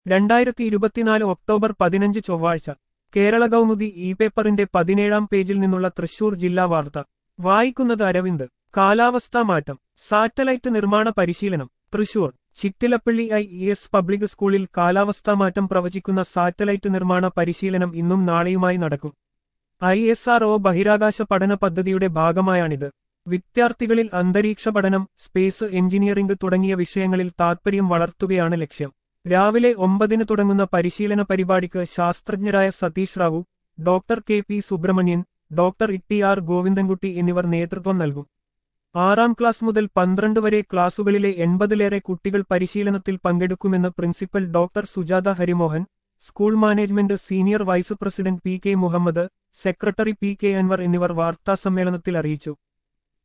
രണ്ടായിരത്തി ഇരുപത്തിനാല് ഒക്ടോബർ പതിനഞ്ച് ചൊവ്വാഴ്ച കേരള കൗമുദി ഇ പേപ്പറിന്റെ പതിനേഴാം പേജിൽ നിന്നുള്ള തൃശൂർ ജില്ലാ വാർത്ത വായിക്കുന്നത് അരവിന്ദ് കാലാവസ്ഥാ മാറ്റം സാറ്റലൈറ്റ് നിർമ്മാണ പരിശീലനം Thrissur Chittilappilly I E S public സ്കൂളിൽ കാലാവസ്ഥാ മാറ്റം പ്രവചിക്കുന്ന സാറ്റലൈറ്റ് നിർമ്മാണ പരിശീലനം ഇന്നും നാളെയുമായി നടക്കും ഐ എസ് ആർ ഒ ബഹിരാകാശ പഠന പദ്ധതിയുടെ ഭാഗമായാണിത് വിദ്യാർത്ഥികളിൽ അന്തരീക്ഷ പഠനം സ്പേസ് എഞ്ചിനീയറിംഗ് തുടങ്ങിയ വിഷയങ്ങളിൽ താൽപര്യം വളർത്തുകയാണ് ലക്ഷ്യം രാവിലെ ഒമ്പതിന് തുടങ്ങുന്ന പരിശീലന പരിപാടിക്ക് ശാസ്ത്രജ്ഞരായ Satheesh Rao doctor K P Subramanian doctor Itty R Govindankutty എന്നിവർ നേതൃത്വം നൽകും ആറാം ക്ലാസ് മുതൽ പന്ത്രണ്ട് വരെ ക്ലാസുകളിലെ എൺപതിലേറെ കുട്ടികൾ പരിശീലനത്തിൽ പങ്കെടുക്കുമെന്ന് principal doctor Sujatha Harimohan school management senior vice president P K Muhammad secretary P K Anwar എന്നിവർ വാർത്താസമ്മേളനത്തിൽ അറിയിച്ചു